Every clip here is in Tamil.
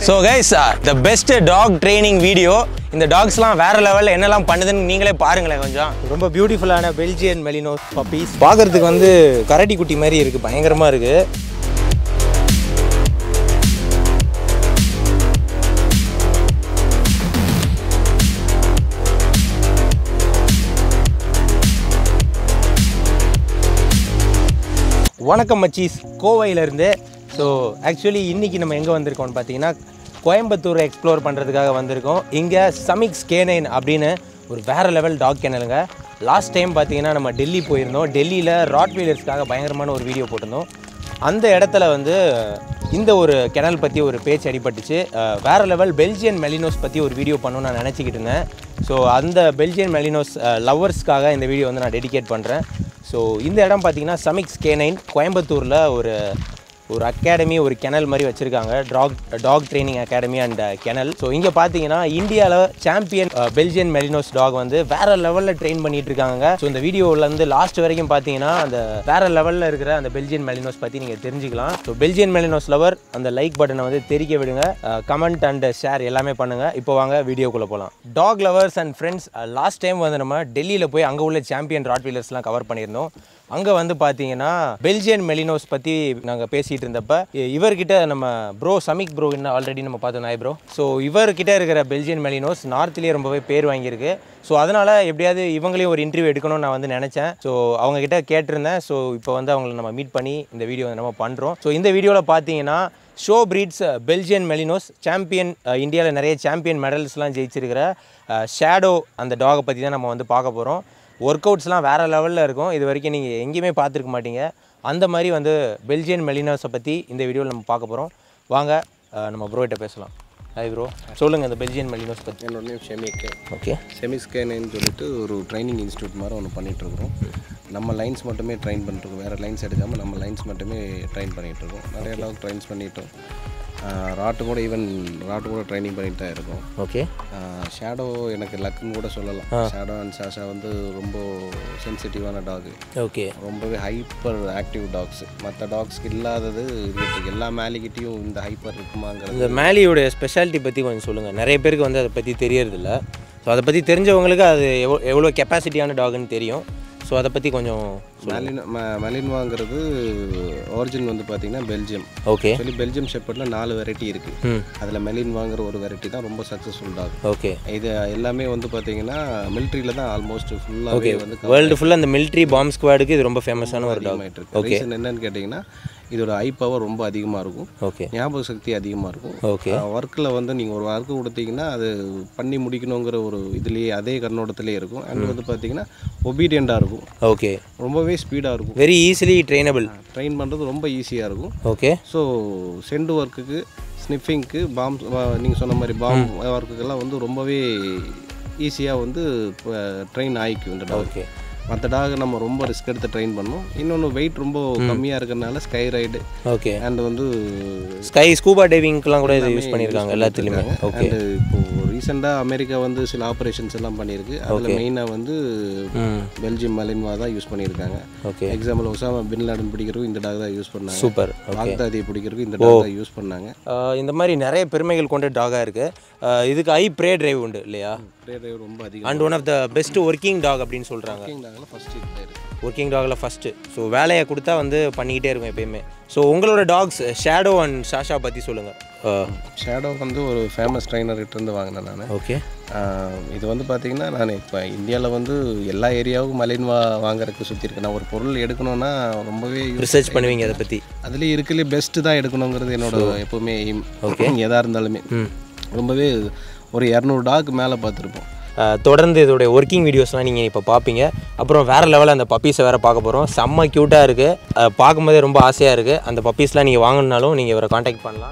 So guys the best dog training video இந்த டாக்ஸ்லாம் வேற லெவலில் என்னெல்லாம் பண்ணுதுன்னு நீங்களே பாருங்களேன் கொஞ்சம் ரொம்ப பியூட்டிஃபுல்லான பெல்ஜியன் மெலினோஸ் பப்பீஸ் பார்க்கறதுக்கு வந்து கரடி குட்டி மாதிரி இருக்குது பயங்கரமாக இருக்குது வணக்கம் மச்சீஸ் கோவையிலேருந்து ஸோ ஆக்சுவலி இன்றைக்கி நம்ம எங்கே வந்திருக்கோம்னு பார்த்தீங்கன்னா கோயம்புத்தூரை எக்ஸ்ப்ளோர் பண்ணுறதுக்காக வந்திருக்கோம் இங்கே சமிக்ஸ் கேனைன் அப்படின்னு ஒரு வேறு லெவல் டாக் கேனலுங்க லாஸ்ட் டைம் பார்த்தீங்கன்னா நம்ம டெல்லி போயிருந்தோம் டெல்லியில் ராட் வீலர்ஸ்க்காக பயங்கரமான ஒரு வீடியோ போட்டிருந்தோம் அந்த இடத்துல வந்து இந்த ஒரு கெனல் பற்றி ஒரு பேச்சு அடிபட்டுச்சு அஹ், வேற லெவல் பெல்ஜியன் மெலினோஸ் பற்றி ஒரு வீடியோ பண்ணணும்னு நான் நினச்சிக்கிட்டு இருந்தேன் ஸோ அந்த பெல்ஜியன் மெலினோஸ் லவ்வர்ஸ்க்காக இந்த வீடியோ வந்து நான் டெடிகேட் பண்ணுறேன் ஸோ இந்த இடம் பார்த்தீங்கன்னா சமிக்ஸ் கேனைன் கோயம்புத்தூரில் ஒரு ஒரு அகாடமி ஒரு கெனல் மாதிரி வச்சுருக்காங்க dog dog training academy and kennel so இங்கே பார்த்தீங்கன்னா இந்தியாவில் சாம்பியன் பெல்ஜியன் மெலினோஸ் டாக் வந்து வேற லெவலில் ட்ரெயின் பண்ணிட்டு இருக்காங்க ஸோ இந்த வீடியோவில் இருந்து லாஸ்ட் வரைக்கும் பார்த்தீங்கன்னா அந்த வேற லெவலில் இருக்கிற அந்த பெல்ஜியன் மெலினோஸ் பற்றி நீங்கள் தெரிஞ்சுக்கலாம் ஸோ பெல்ஜியன் மெலினோஸ் லவர் அந்த லைக் பட்டனை வந்து தெரிக்க விடுங்க கமெண்ட் அண்ட் ஷேர் எல்லாமே பண்ணுங்கள் இப்போ வாங்க வீடியோக்குள்ளே போகலாம் dog lovers and friends last time வந்து நம்ம டெல்லியில் போய் அங்கே உள்ள சாம்பியன் ராட் வீலர்ஸ்லாம் கவர் பண்ணியிருந்தோம் அங்கே வந்து பார்த்தீங்கன்னா பெல்ஜியன் மெலினோஸ் பற்றி நாங்கள் பேசிகிட்டு இருந்தப்ப இ- இவர்கிட்ட நம்ம ப்ரோ சமிக் ப்ரோ என்ன ஆல்ரெடி நம்ம பார்த்தோம் நாய் ப்ரோ ஸோ இவர்கிட்ட இருக்கிற பெல்ஜியன் மெலினோஸ் நார்த்லேயே ரொம்பவே பேர் வாங்கியிருக்கு ஸோ அதனால் எப்படியாவது இவங்களையும் ஒரு இன்டர்வியூ எடுக்கணும்னு நான் வந்து நினச்சேன் ஸோ அவங்க கிட்ட கேட்டிருந்தேன் ஸோ இப்போ வந்து அவங்கள நம்ம மீட் பண்ணி இந்த வீடியோ வந்து நம்ம பண்ணுறோம் ஸோ இந்த வீடியோவில் பார்த்தீங்கன்னா show breeds Belgian malinois champion இந்தியாவில் நிறைய சாம்பியன் மெடல்ஸ்லாம் ஜெயிச்சிருக்கிற ஷேடோ அந்த டாகை பற்றி தான் நம்ம வந்து பார்க்க போகிறோம் ஒர்க் அவுட்ஸ்லாம் வேறு லெவலில் இருக்கும் இது வரைக்கும் நீங்கள் எங்கேயுமே பார்த்துருக்க மாட்டீங்க அந்த மாதிரி வந்து பெல்ஜியன் மெலினோஸை பற்றி இந்த வீடியோவில் நம்ம பார்க்க போகிறோம் வாங்க அஹ், நம்ம ப்ரோகிட்ட பேசலாம் ஹாய் ப்ரோ சொல்லுங்கள் இந்த பெல்ஜியன் மெலினோஸ் பற்றி என்னோட நேம் ஷெமிக்கு ஓகே செமிஸ்கேனேன்னு சொல்லிட்டு ஒரு ட்ரைனிங் இன்ஸ்டியூட் மாதிரி ஒன்று பண்ணிகிட்ருக்குறோம் நம்ம லைன்ஸ் மட்டுமே ட்ரைன் பண்ணிட்டுருக்கோம் வேறு லைன்ஸ் எடுக்காமல் நம்ம லைன்ஸ் மட்டுமே ட்ரைன் பண்ணிகிட்ருக்கோம் நிறைய அளவுக்கு ட்ரைன்ஸ் பண்ணிட்டோம் ராட்டு கூட ஈவன் ராட்டு கூட ட்ரைனிங் பண்ணிட்டு தான் இருக்கோம் ஓகே ஷேடோ எனக்கு லக்குன்னு கூட சொல்லலாம் ஷேடோ அண்ட் சாஷா வந்து ரொம்ப சென்சிட்டிவான டாகு ஓகே ரொம்பவே ஹைப்பர் ஆக்டிவ் டாக்ஸ் மற்ற டாக்ஸ்க்கு இல்லாதது இருக்கு எல்லா மேலிக்கிட்டேயும் இந்த ஹைப்பர் இருக்குமாங்கிறது இந்த மேலியோட ஸ்பெஷாலிட்டி பற்றி கொஞ்சம் சொல்லுங்கள் நிறைய பேருக்கு வந்து அதை பற்றி தெரியறதில்ல ஸோ அதை பற்றி தெரிஞ்சவங்களுக்கு அது எவ்வளோ எவ்வளோ கெப்பாசிட்டியான டாகுன்னு தெரியும் ஸோ அதை பற்றி கொஞ்சம் மெலின் மெலின்வாங்கிறது ஒரிஜின் வந்து பார்த்தீங்கன்னா பெல்ஜியம் ஓகே ஆக்சுவலி பெல்ஜியம் ஷெப்பர்டில் நாலு வெரைட்டி இருக்குது ம் அதில் மெலின்வாங்கிற ஒரு வெரைட்டி தான் ரொம்ப சக்ஸஸ்ஃபுல் டாக் ஓகே இது எல்லாமே வந்து பார்த்தீங்கன்னா மிலிட்ரியில் தான் ஆல்மோஸ்ட் ஃபுல்லாகவே வந்து வேர்ல்டு ஃபுல்லாக அந்த மிலிட்ரி பாம்ப் ஸ்குவாடுக்கு இது ரொம்ப ஃபேமஸான ஒரு டாக் அதிகமாகிட்டு இருக்கு ரீசன் என்னன்னு கேட்டிங்கன்னா இதோட ஐ பவர் ரொம்ப அதிகமாக இருக்கும் ஓகே ஞாபக சக்தி அதிகமாக இருக்கும் ஓகே ஒர்க்கில் வந்து நீங்கள் ஒரு ஒர்க்கு கொடுத்தீங்கன்னா அது பண்ணி முடிக்கணுங்கிற ஒரு இதுலேயே அதே கண்ணோட்டத்திலே இருக்கும் அண்ட் வந்து பார்த்தீங்கன்னா ஒபீடியண்ட்டாக இருக்கும் ஓகே ரொம்பவே ஸ்பீடாக இருக்கும் வெரி ஈஸிலி ட்ரெயினபிள் ட்ரெயின் பண்ணுறது ரொம்ப ஈஸியாக இருக்கும் ஓகே ஸோ சென்ட் ஒர்க்குக்கு ஸ்னிஃபிங்க்கு பாம் நீங்கள் சொன்ன மாதிரி பாம் ஒர்க்குக்கெல்லாம் வந்து ரொம்பவே ஈஸியாக வந்து ட்ரெயின் ஆயிக்கும் இந்த டாக் ஓகே மற்ற டாக் நம்ம ரொம்ப ரிஸ்க் எடுத்து ட்ரெயின் பண்ணோம் இன்னொன்று வெயிட் ரொம்ப கம்மியாக இருக்கிறதுனால ஸ்கை ரைடு ஓகே அண்ட் வந்து ஸ்கை ஸ்கூபா டைவிங்க்குலாம் கூட இது யூஸ் பண்ணியிருக்காங்க எல்லாத்துலேயுமே ஓகே அண்ட் இப்போ ரீசெண்டாக அமெரிக்கா வந்து சில ஆப்ரேஷன்ஸ் எல்லாம் பண்ணியிருக்கு அதில் மெயினாக வந்து ம் பெல்ஜியம் மலின்வா தான் யூஸ் பண்ணியிருக்காங்க okay example Osama bin Laden பிடிக்கிறதுக்கு இந்த டாக் தான் யூஸ் பண்ணாங்க சூப்பர் பாக்தாதியை பிடிக்கிறதுக்கு இந்த டாக் தான் யூஸ் பண்ணாங்க இந்த மாதிரி நிறைய பெருமைகள் கொண்ட டாகாக இருக்குது இதுக்கு ஐ ப்ரே டிரைவ் உண்டு இல்லையா ப்ளே டிரைவ் ரொம்ப அதிகம் and one of the best working dog அப்படின்னு சொல்கிறாங்க டாக்ல ஃபர்ஸ்ட் இது இருக்கு ஒர்க்கிங் டாகில் ஃபஸ்ட்டு ஸோ வேலையை கொடுத்தா வந்து பண்ணிக்கிட்டே இருக்கும் எப்பயுமே ஸோ உங்களோட டாக்ஸ் ஷேடோ அண்ட் ஷாஷா பற்றி சொல்லுங்கள் ஷேடோ வந்து ஒரு ஃபேமஸ் ட்ரைனர்கிட்ட இருந்து வாங்கினேன் நான் ஓகே இது வந்து பார்த்தீங்கன்னா நான் இப்போ இந்தியாவில் வந்து எல்லா ஏரியாவுக்கும் மலின்வா வாங்குறதுக்கு சுற்றிருக்கேன் நான் ஒரு பொருள் எடுக்கணும்னா ரொம்பவே ரிசர்ச் பண்ணுவீங்க அதை பற்றி அதுலேயே இருக்கலே பெஸ்ட்டு தான் எடுக்கணுங்கிறது என்னோட எப்போவுமே aim. எதா இருந்தாலுமே ரொம்பவே ஒரு இரநூறு டாக் மேலே பார்த்துருப்போம் தொடர்ந்து இதோடைய ஒர்க்கிங் வீடியோஸ்லாம் நீங்கள் இப்போ பார்ப்பீங்க அப்புறம் வேறு லெவலில் அந்த பப்பீஸை வேறு பார்க்க போகிறோம் செம்ம க்யூட்டாக இருக்குது பார்க்கும்போதே ரொம்ப ஆசையாக இருக்குது அந்த பப்பீஸ்லாம் நீங்கள் வாங்கணுனாலும் நீங்கள் இவரை காண்டாக்ட் பண்ணலாம்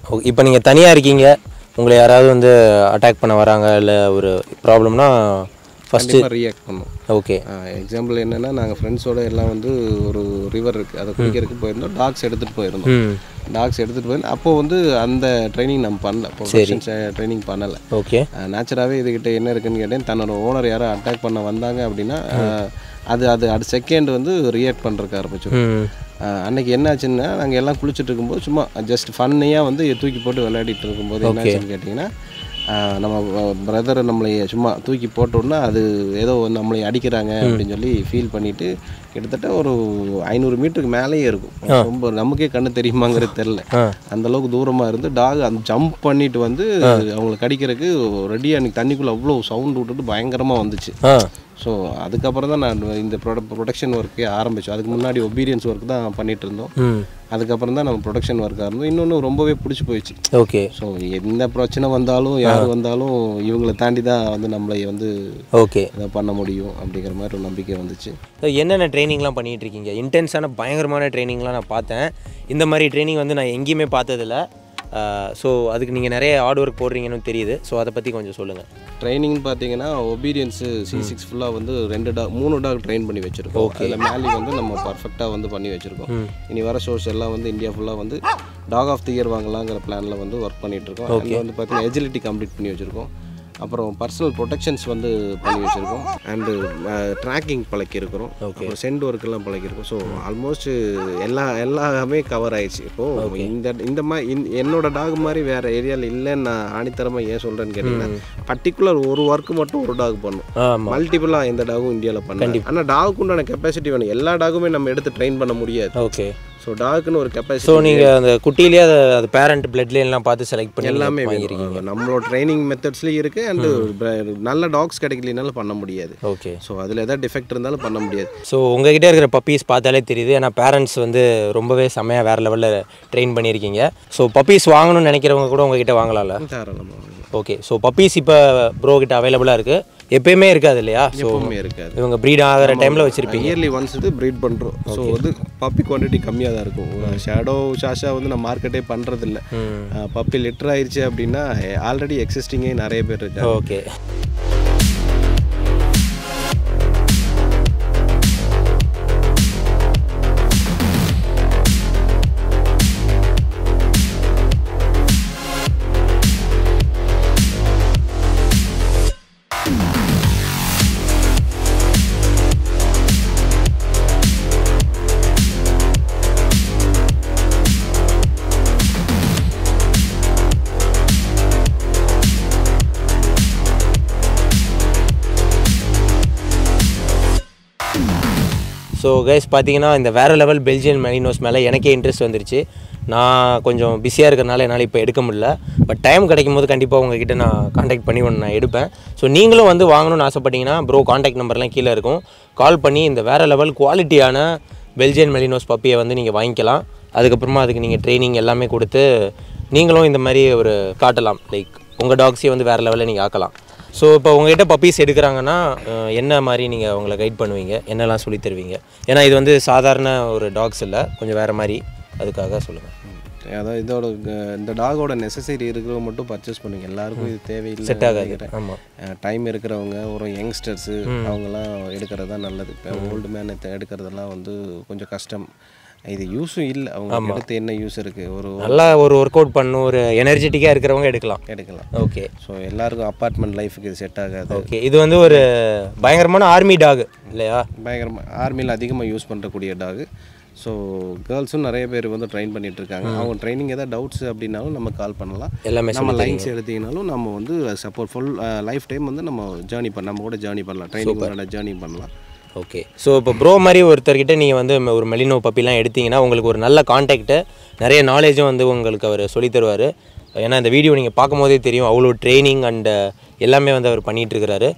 இப்போ நீங்கள் தனியாக இருக்கீங்க உங்களை யாராவது வந்து அட்டாக் பண்ண வராங்க இல்லை ஒரு ப்ராப்ளம்னா ஃபஸ்ட்டு கண்டிப்பாக ரியாக்ட் பண்ணும் ஓகே எக்ஸாம்பிள் என்னென்னா நாங்கள் ஃப்ரெண்ட்ஸோட எல்லாம் வந்து ஒரு ரிவர் இருக்குது அதை குளிக்கிறதுக்கு போயிருந்தோம் டாக்ஸ் எடுத்துகிட்டு போயிருந்தோம் ம் டாக்ஸ் எடுத்துகிட்டு போயிருந்தோம் அப்போ வந்து அந்த ட்ரைனிங் நம்ம பண்ணல ப்ரொஃபஷன் ட்ரைனிங் பண்ணலை ஓகே நேச்சராகவே இதுகிட்ட என்ன இருக்குன்னு கேட்டேன் தன்னோட ஓனர் யாரும் அட்டாக் பண்ண வந்தாங்க அப்படின்னா அஹ், அது அது அடுத்த செகண்ட் வந்து ரியாக்ட் பண்ணுறதுக்கு ஆரம்பிச்சிடும் ம் அஹ், அன்னைக்கு என்னாச்சுன்னா நாங்கள் எல்லாம் குளிச்சுட்டு இருக்கும்போது சும்மா ஜஸ்ட் ஃபன்னியாக வந்து தூக்கி போட்டு விளையாடிட்டு இருக்கும்போது என்னாச்சுன்னு கேட்டிங்கன்னா அஹ், நம்ம பிரதர் நம்மளை சும்மா தூக்கி போட்டோன்னா அது ஏதோ வந்து நம்மளை அடிக்கிறாங்க அப்படின்னு சொல்லி ஃபீல் பண்ணிட்டு கிட்டத்தட்ட ஒரு ஐநூறு மீட்டருக்கு மேலேயே இருக்கும் ரொம்ப நமக்கே கண்ணு தெரியுமாங்கிறது தெரில ஆ அந்த அளவுக்கு தூரமாக இருந்து டாக் அந்த ஜம்ப் பண்ணிட்டு வந்து அவங்கள கடிக்கிறதுக்கு ரெடியாக எனக்கு தண்ணிக்குள்ளே அவ்வளோ சவுண்ட் விட்டுட்டு பயங்கரமாக வந்துச்சு ஆ ஸோ அதுக்கப்புறம் தான் நான் இந்த ப்ரொட ப்ரொடக்ஷன் ஒர்க்கே ஆரம்பித்தோம் அதுக்கு முன்னாடி ஒபீரியன்ஸ் ஒர்க் தான் பண்ணிட்டு இருந்தோம் ம் அதுக்கப்புறம் தான் நம்ம ப்ரொடக்ஷன் ஒர்க்காக இருந்தோம் இன்னொன்று ரொம்பவே பிடிச்சி போயிடுச்சு ஓகே ஸோ எந்த பிரச்சனை வந்தாலும் யார் வந்தாலும் இவங்களை தாண்டி தான் வந்து நம்மளை வந்து ஓகே இதை பண்ண முடியும் அப்படிங்கிற மாதிரி ஒரு நம்பிக்கை வந்துச்சு என்னென்ன ட்ரைனிங்லாம் பண்ணிகிட்டு இருக்கீங்க இன்டென்ஸான பயங்கரமான ட்ரைனிங்லாம் நான் பார்த்தேன் இந்த மாதிரி ட்ரைனிங் வந்து நான் எங்கேயுமே பார்த்ததில்ல ஸோ அதுக்கு நீங்கள் நிறைய ஹார்ட் ஒர்க் போடுறீங்கன்னு தெரியுது ஸோ அதை பற்றி கொஞ்சம் சொல்லுங்கள் ட்ரைனிங்னு பார்த்தீங்கன்னா ஒபீரியன்ஸு சி சிக்ஸ் ஃபுல்லாக வந்து ரெண்டு டாக் மூணு டாக் ட்ரெயின் பண்ணி வச்சுருக்கோம் அதில் மேலி வந்து நம்ம பர்ஃபெக்டாக வந்து பண்ணி வச்சுருக்கோம் இனி வர ஷோஸ் எல்லாம் வந்து இந்தியா ஃபுல்லாக வந்து டாக் ஆஃப் தி இயர் வாங்கலாங்கிற பிளானில் வந்து ஒர்க் பண்ணிட்டு இருக்கோம் அதில் வந்து பார்த்தீங்கன்னா எஜிலிட்டி கம்ப்ளீட் பண்ணி வச்சுருக்கோம் அப்புறம் பர்சனல் ப்ரொடெக்ஷன்ஸ் வந்து பண்ணி வச்சுருக்கோம் அண்டு ட்ராக்கிங் பழக்கியிருக்கிறோம் அப்புறம் சென்ட் ஒர்க்கெல்லாம் பழக்கியிருக்கோம் ஸோ ஆல்மோஸ்ட் எல்லா எல்லாமே கவர் ஆயிடுச்சு இப்போது இந்த இந்த மாதிரி என்னோட டாக் மாதிரி வேறு ஏரியாவில் இல்லைன்னு நான் ஆணித்தரமாக ஏன் சொல்கிறேன்னு கேட்டிங்கன்னா பர்டிகுலர் ஒரு ஒர்க் மட்டும் ஒரு டாக் பண்ணும் ஆமாம் மல்டிபிளாக எந்த டாகும் இந்தியாவில் பண்ண ஆனால் டாகுக்கு உண்டான கெப்பாசிட்டி வேணும் எல்லா டாகுமே நம்ம எடுத்து ட்ரெயின் பண்ண முடியாது ஓகே ஸோ டாக்குன்னு ஒரு ஸோ கெப்பாசிட்டி நீங்கள் அந்த குட்டிலேயே அதை அது பேரண்ட் பிளட்லாம் பார்த்து செலக்ட் பண்ணி எல்லாமே வாங்கியிருக்கீங்க வேணும். நம்மளோட ட்ரைனிங் மெத்தட்ஸ்லேயும் இருக்குது அண்டு நல்ல டாக்ஸ் கிடைக்கலனாலும் பண்ண முடியாது ஓகே ஸோ அதில் ஏதாவது டிஃபெக்ட் இருந்தாலும் பண்ண முடியாது ஸோ உங்ககிட்ட இருக்கிற பப்பீஸ் பார்த்தாலே தெரியுது ஏன்னா பேரண்ட்ஸ் வந்து ரொம்பவே செம்மையாக வேறு லெவலில் ட்ரெயின் பண்ணியிருக்கீங்க ஸோ பப்பீஸ் வாங்கணும்னு நினைக்கிறவங்க கூட உங்ககிட்ட வாங்கலாம்ல தாராளமாக ஓகே ஸோ பப்பீஸ் இப்போ ப்ரோ கிட்ட அவைலபிளாக இருக்குது எப்பயுமே இருக்காது இல்லையா ஸோ எப்பவுமே இருக்காது இவங்க ப்ரீட் ஆகிற டைமில் வச்சுருப்பீங்க இயர்லி ஒன்ஸ் இது ப்ரீட் பண்ணுறோம் ஸோ வந்து பப்பி குவான்டிட்டி கம்மியாக தான் இருக்கும் ஷேடோ ஷாஷா வந்து நம்ம மார்க்கெட்டே பண்ணுறதில்ல பப்பி லிட்டர் ஆயிடுச்சு அப்படின்னா ஆல்ரெடி எக்ஸிஸ்டிங்கே நிறைய பேர் இருக்காங்க ஓகே ஸோ கைஸ் பார்த்தீங்கன்னா இந்த வேறு லெவல் பெல்ஜியன் மெரினோஸ் மேலே எனக்கே இன்ட்ரெஸ்ட் வந்துருச்சு நான் கொஞ்சம் பிஸியாக இருக்கிறனால என்னால் இப்போ எடுக்க முடியல பட் டைம் கிடைக்கும் போது கண்டிப்பாக உங்ககிட்ட நான் காண்டாக்ட் பண்ணி ஒன்று நான் எடுப்பேன் ஸோ நீங்களும் வந்து வாங்கணும்னு ஆசைப்பட்டீங்கன்னா ப்ரோ காண்டாக்ட் நம்பர்லாம் கீழே இருக்கும் கால் பண்ணி இந்த வேறு லெவல் குவாலிட்டியான பெல்ஜியன் மெலினோஸ் பப்பியை வந்து நீங்கள் வாங்கிக்கலாம் அதுக்கப்புறமா அதுக்கு நீங்கள் ட்ரைனிங் எல்லாமே கொடுத்து நீங்களும் இந்த மாதிரி ஒரு காட்டலாம் லைக் உங்கள் டாக்ஸையும் வந்து வேறு லெவலில் நீங்கள் ஆக்கலாம் ஸோ இப்போ உங்ககிட்ட பப்பீஸ் எடுக்கிறாங்கன்னா அஹ், என்ன மாதிரி நீங்கள் அவங்கள கைட் பண்ணுவீங்க என்னெல்லாம் சொல்லித் தருவீங்க ஏன்னா இது வந்து சாதாரண ஒரு டாக்ஸ் இல்லை கொஞ்சம் வேறு மாதிரி அதுக்காக சொல்லுங்கள் அதாவது இதோட க- இந்த டாகோட நெசசரி இருக்கிறவங்க மட்டும் பர்ச்சேஸ் பண்ணுங்க எல்லாருக்கும் இது தேவையில்லை செட் ஆகாது ஆமாம் டைம் இருக்கிறவங்க ஒரு யங்ஸ்டர்ஸு அவங்கெல்லாம் எடுக்கிறது தான் நல்லது இப்போ ஓல்டு மேன் எடுக்கிறதெல்லாம் வந்து கொஞ்சம் கஷ்டம் இது யூஸும் இல்லை அவங்க எடுத்து என்ன யூஸ் இருக்குது ஒரு நல்லா ஒரு ஒர்க் அவுட் பண்ணும் ஒரு எனர்ஜெட்டிக்காக இருக்கிறவங்க எடுக்கலாம் எடுக்கலாம் ஓகே ஸோ எல்லாருக்கும் அப்பார்ட்மெண்ட் லைஃபுக்கு இது செட் ஆகாது ஓகே இது வந்து ஒரு பயங்கரமான ஆர்மி டாக் இல்லையா பயங்கரமாக ஆர்மியில் அதிகமாக யூஸ் பண்ணுறக்கூடிய டாகு ஸோ கேர்ள்ஸும் நிறைய பேர் வந்து ட்ரெயின் பண்ணிட்டு இருக்காங்க அவங்க ட்ரைனிங் ஏதாவது டவுட்ஸ் அப்படின்னாலும் நம்ம கால் பண்ணலாம் எல்லாமே நம்ம லைன்ஸ் எடுத்தீங்கனாலும் நம்ம வந்து சப்போர்ட் ஃபுல் லைஃப் டைம் வந்து நம்ம ஜேர்னி பண்ண நம்ம கூட ஜேர்னி பண்ணலாம் ட்ரைனிங் ஜேர்னி பண்ணலாம் ஓகே ஸோ இப்போ ப்ரோ மாதிரி ஒருத்தர்கிட்ட நீங்கள் வந்து ம- ஒரு மெலினோ பப்பிலாம் எடுத்தீங்கன்னா உங்களுக்கு ஒரு நல்ல காண்டாக்ட்டு நிறைய நாலேஜும் வந்து உங்களுக்கு அவர் சொல்லித் தருவார் ஏன்னா இந்த வீடியோ நீங்கள் பார்க்கும்போதே தெரியும் அவ்வளோ ட்ரைனிங் அண்ட் எல்லாமே வந்து அவர் பண்ணிட்டு இருக்கிறாரு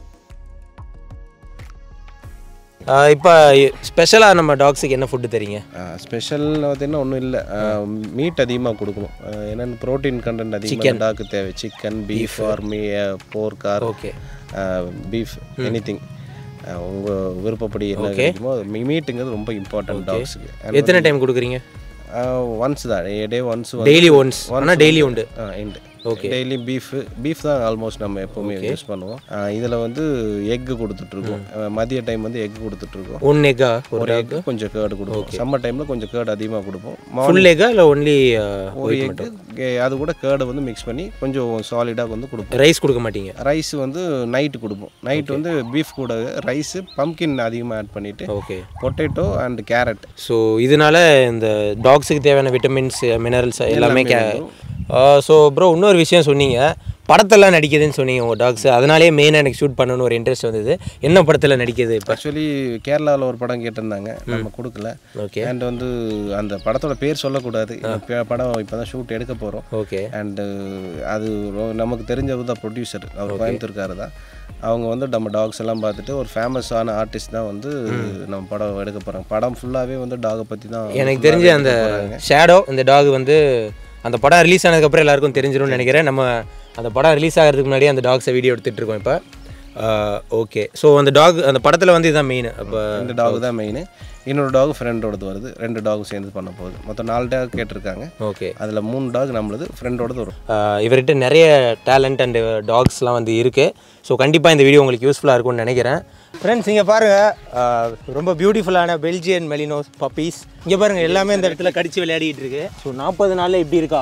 இப்போ ஸ்பெஷலாக நம்ம டாக்ஸுக்கு என்ன ஃபுட்டு தரீங்க ஸ்பெஷல் பார்த்தீங்கன்னா ஒன்றும் இல்லை மீட் அதிகமாக கொடுக்கணும் அஹ் என்னென்ன ப்ரோட்டீன் கண்டென்ட் அதிகமாக டாக்கு தேவை chicken beef or meat pork or okay beef anything உங்கள் விருப்பப்படி என்ன கிடைக்குமோ மீட்டுங்கிறது ரொம்ப இம்பார்ட்டன்ட் டாக்ஸுக்கு எத்தனை டைம் கொடுக்குறீங்க ஒன்ஸ் தான் டே ஒன்ஸ் டெய்லி ஒன்ஸ் ஆனால் டெய்லி உண்டு எண்டு ஓகே டெய்லி பீஃப் பீஃப் தான் ஆல்மோஸ்ட் நம்ம எப்போவுமே யூஸ் பண்ணுவோம் இதில் வந்து எக்கு கொடுத்துட்ருக்கோம் மதிய டைம் வந்து எக் கொடுத்துட்ருக்கோம் ஒன் எக்கா ஒரு ஒரு எக்கு கொஞ்சம் கேர்டு கொடுப்போம் சம்மர் டைமில் கொஞ்சம் கேர்டு அதிகமாக கொடுப்போம் ஃபுல் எக்கா இல்லை ஒன்லி ஒரு எக்கு அது கூட கேர்டை வந்து மிக்ஸ் பண்ணி கொஞ்சம் சாலிடாக வந்து கொடுப்போம் ரைஸ் கொடுக்க மாட்டீங்க ரைஸ் வந்து நைட்டு கொடுப்போம் நைட் வந்து பீஃப் கூட ரைஸு பம்கின் அதிகமாக ஆட் பண்ணிவிட்டு okay potato and carrot so இதனால இந்த டாக்ஸுக்கு தேவையான விட்டமின்ஸ் மினரல்ஸ் எல்லாமே கே ஸோ ப்ரோ இன்னொரு விஷயம் சொன்னீங்க படத்தெல்லாம் நடிக்குதுன்னு சொன்னீங்க உங்கள் டாக்ஸ் அதனாலே மெயினாக எனக்கு ஷூட் பண்ணணும்னு ஒரு இன்ட்ரெஸ்ட் வந்தது என்ன படத்தில் நடிக்குது இப்போ ஆக்சுவலி கேரளாவில் ஒரு படம் கேட்டிருந்தாங்க நம்ம கொடுக்கல ஓகே அண்ட் வந்து அந்த படத்தோட பேர் சொல்லக்கூடாது இந்த பே- படம் இப்போ தான் ஷூட் எடுக்க போகிறோம் ஓகே அண்டு அது ரொ- நமக்கு தெரிஞ்சவர் தான் ப்ரொடியூசர் அவர் கோயம்புத்தூர்காரு தான் அவங்க வந்து நம்ம டாக்ஸ் எல்லாம் பார்த்துட்டு ஒரு ஃபேமஸான ஆர்டிஸ்ட் தான் வந்து நம்ம படம் எடுக்க போகிறாங்க படம் ஃபுல்லாகவே வந்து டாகை பற்றி தான் எனக்கு தெரிஞ்ச அந்த ஷேடோ இந்த டாக் வந்து அந்த படம் ரிலீஸ் ஆனதுக்கப்புறம் எல்லாருக்கும் தெரிஞ்சிரும்னு நினைக்கிறேன் நம்ம அந்த படம் ரிலீஸ் ஆகிறதுக்கு முன்னாடியே அந்த டாக்ஸை வீடியோ எடுத்துகிட்டு இருக்கோம் இப்போ ஓகே ஸோ அந்த டாக் அந்த படத்தில் வந்து இதுதான் மெயின் அப்போ ரெண்டு டாக் தான் மெயின் இன்னொரு டாக் ஃப்ரெண்டோடது வருது ரெண்டு டாகும் சேர்ந்து பண்ண போகுது மொத்தம் நாலு டாக் கேட்டிருக்காங்க ஓகே அதில் மூணு டாக் நம்மளது ஃப்ரெண்டோடது வரும் ஆஹ் இவர்கிட்ட நிறைய டேலண்ட் அண்ட் டாக்ஸ்லாம் வந்து இருக்குது ஸோ கண்டிப்பாக இந்த வீடியோ உங்களுக்கு யூஸ்ஃபுல்லாக இருக்கும்னு நினைக்கிறேன் ஃப்ரெண்ட்ஸ் இங்கே பாருங்கள் ரொம்ப பியூட்டிஃபுல்லான பெல்ஜியன் மெலினோஸ் பப்பீஸ் இங்கே பாருங்கள் எல்லாமே இந்த இடத்துல கடிச்சு விளையாடிட்டு இருக்கு ஸோ நாற்பது நாளில் இப்படி இருக்கா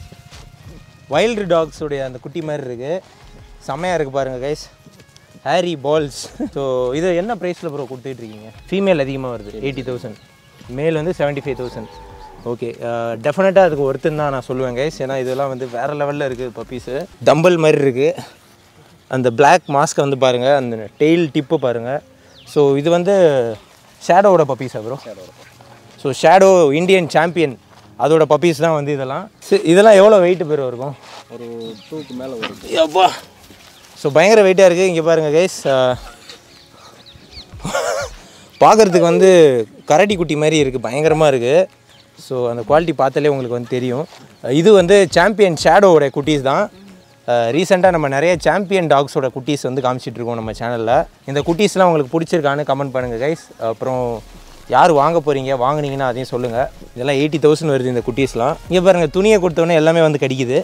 வைல்டு டாக்ஸுடைய அந்த குட்டி மாதிரி இருக்குது செம்மையாக இருக்குது பாருங்கள் கைஸ் ஹேரி பால்ஸ் ஸோ இது என்ன ப்ரைஸில் ப்ரோ கொடுத்துட்டு இருக்கீங்க ஃபீமேல் அதிகமாக வருது எயிட்டி தௌசண்ட் மேல் வந்து செவன்ட்டி ஃபைவ் தௌசண்ட் ஓகே டெஃபினட்டாக அதுக்கு ஒருத்தன் தான் நான் சொல்லுவேன் கைஸ் ஏன்னா இதெல்லாம் வந்து வேறு லெவலில் இருக்குது பப்பீஸு டம்பல் மாதிரி இருக்குது அந்த Black மாஸ்க்கை வந்து பாருங்கள் அந்த டெய்ல் டிப்பு பாருங்கள் ஸோ இது வந்து ஷேடோவோட பப்பீஸா bro so Shadow Indian champion அதோட பப்பீஸ் தான் வந்து இதெல்லாம் சரி, இதெல்லாம் எவ்வளோ வெயிட் பேர் இருக்கும் ஒரு டூக்கு மேலே வருது அப்பா ஸோ பயங்கர வெயிட்டாக இருக்குது இங்கே பாருங்கள் கைஸ் பார்க்குறதுக்கு வந்து கரடி குட்டி மாதிரி இருக்குது பயங்கரமாக இருக்குது ஸோ அந்த குவாலிட்டி பார்த்தாலே உங்களுக்கு வந்து தெரியும் இது வந்து சாம்பியன் ஷேடோவோட குட்டீஸ் தான் ரீசெண்டாக நம்ம நிறைய சாம்பியன் டாக்ஸோட குட்டீஸ் வந்து காமிச்சிட்டு இருக்கோம் நம்ம சேனலில் இந்த குட்டீஸ்லாம் உங்களுக்கு பிடிச்சிருக்கான்னு கமெண்ட் பண்ணுங்கள் கைஸ் அப்புறம் யார் வாங்க போகிறீங்க வாங்குனீங்கன்னா அதையும் சொல்லுங்கள் இதெல்லாம் எயிட்டி தௌசண்ட் வருது இந்த குட்டீஸ்லாம் இங்கே பாருங்கள் துணியை கொடுத்தோன்னே எல்லாமே வந்து கடிக்குது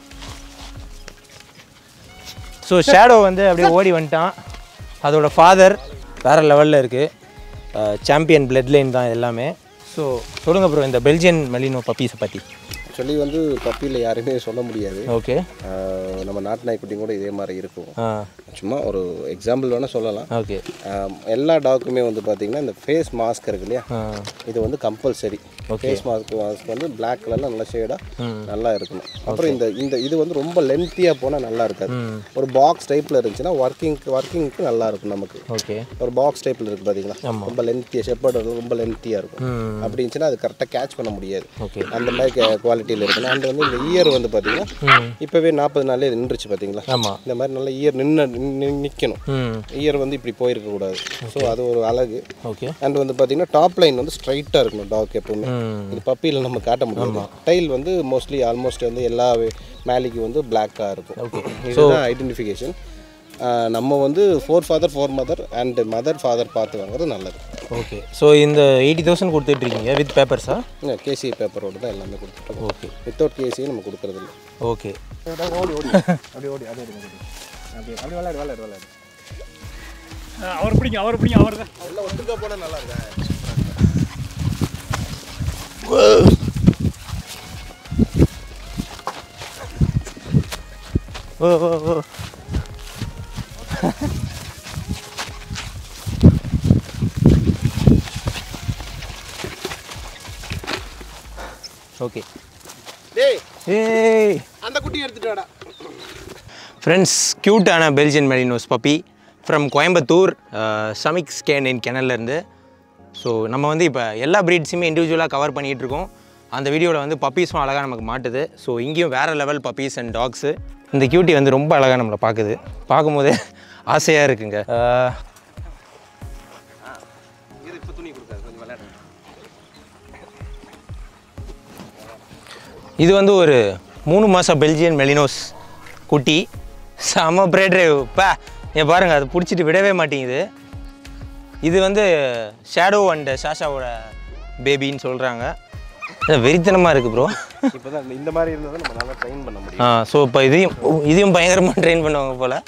ஸோ ஷேடோ வந்து அப்படியே ஓடி வந்துட்டான் அதோட ஃபாதர் வேறு லெவலில் இருக்குது சாம்பியன் பிளட் லைன் தான் எல்லாமே ஸோ சொல்லுங்கள் ப்ரோ இந்த பெல்ஜியன் மெலினோ பப்பீஸை பற்றி ஆக்சுவலி வந்து பப்பியில் யாருமே சொல்ல முடியாது ஓகே ஆஹ் நம்ம நாட்டு நாய்க்குட்டியும் கூட இதே மாதிரி இருக்கும் ஆ சும்மா ஒரு எக்ஸாம்பிள் வேணால் சொல்லலாம் ஓகே ஆஹ் எல்லா டாக்குமே வந்து பார்த்தீங்கன்னா இந்த ஃபேஸ் மாஸ்க் இருக்கு இல்லையா ஆ இது வந்து கம்பல்சரி ஃபேஸ் மாஸ்க் மாஸ்க் வந்து Black கலரில் நல்ல ஷேடாக நல்லா இருக்கணும் அப்புறம் இந்த இந்த இது வந்து ரொம்ப லென்த்தியாக போனால் நல்லா இருக்காது ஒரு பாக்ஸ் டைப்பில் இருந்துச்சுன்னா ஒர்க்கிங்க்கு ஒர்க்கிங்க்கு நல்லா இருக்கும் நமக்கு ஓகே ஒரு பாக்ஸ் டைப்பில் இருக்குது பார்த்தீங்களா ரொம்ப லென்த்தியாக ஷெப்பர்டு ரொம்ப லென்த்தியாக இருக்கும் ம் அப்படி இருந்துச்சுன்னா அது கரெக்டாக கேட்ச் பண்ண முடியாது ஓகே அந்த மாதிரி குவாலிட்டியில் இருக்கணும் அண்ட் வந்து இந்த இயர் வந்து பார்த்தீங்கன்னா இப்போவே நாற்பது நாள்லேயே நின்றுச்சு பார்த்தீங்களா ஆமாம் இந்த மாதிரி நல்ல இயர் நின்று நிற்கணும் ம் இயர் வந்து இப்படி போயிருக்க கூடாது ஸோ அது ஒரு அழகு ஓகே அண்ட் வந்து பார்த்தீங்கன்னா டாப் லைன் வந்து ஸ்ட்ரைட்டாக இருக்கணும் டாக் எப்பவுமே ம் இது பப்பியில் நம்ம காட்ட முடியாது டைல் வந்து மோஸ்ட்லி ஆல்மோஸ்ட் வந்து எல்லா மேலிக்கு வந்து பிளாக்காக இருக்கும் இதுதான் ஐடென்டிஃபிகேஷன் நம்ம வந்து for father for mother and mother father பார்த்து வாங்குறது நல்லது ஓகே ஸோ இந்த எயிட்டி தௌசண்ட் கொடுத்துட்ருக்கீங்க வித் பேப்பர்ஸா கேசி பேப்பரோட தான் எல்லாமே கொடுத்துருக்கோம் ஓகே வித்தவுட் கேசியும் நம்ம கொடுக்கறது இல்லை ஓகே அவர் பிடிங்க அவர் பிடிங்க அவர் தான் ஓ ஓ ஓ ஓகே டேய் ஏய் அந்த குட்டி எடுத்துட்டு வாடா ஃப்ரெண்ட்ஸ் க்யூட்டான Belgian malinois puppy from Coimbatore Samik ஸ்கேன் இன் கிணல்லேருந்து ஸோ நம்ம வந்து இப்போ எல்லா ப்ரீட்ஸுமே இண்டிவிஜுவலாக கவர் பண்ணிகிட்டு இருக்கோம் அந்த வீடியோவில் வந்து பப்பீஸும் அழகாக நமக்கு மாட்டுது ஸோ இங்கேயும் வேறு லெவல் பப்பீஸ் அண்ட் டாக்ஸு இந்த கியூட்டி வந்து ரொம்ப அழகாக நம்மளை பார்க்குது பார்க்கும்போதே ஆசையாக இருக்குங்க அஹ், இது இப்போ துணி கொடுக்காது கொஞ்சம் விளையாடு இது வந்து ஒரு மூணு மாதம் பெல்ஜியன் மெலினோஸ் குட்டி செம பிரேட்ரே பா இங்க பாருங்கள் அது பிடிச்சிட்டு விடவே மாட்டேங்குது இது வந்து ஷேடோ அண்ட் ஷாஷாவோட பேபின்னு சொல்கிறாங்க இது வெறித்தனமாக இருக்குது ப்ரோ இப்போ தான் இந்த மாதிரி இருந்தால் தான் நம்ம நல்லா ட்ரெயின் பண்ண முடியும் ஆ ஸோ இப்போ இதையும் ஓ, இதையும் பயங்கரமாக ட்ரெயின் பண்ணுவாங்க போல்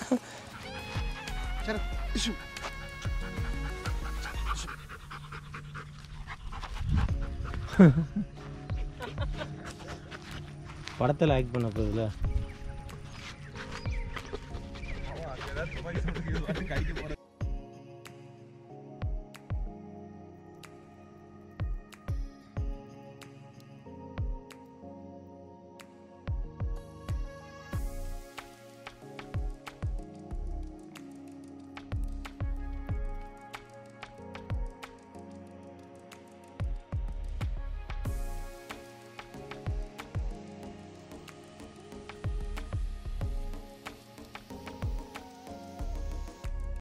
படத்தில் ஆக்ட் பண்ண போகுதுல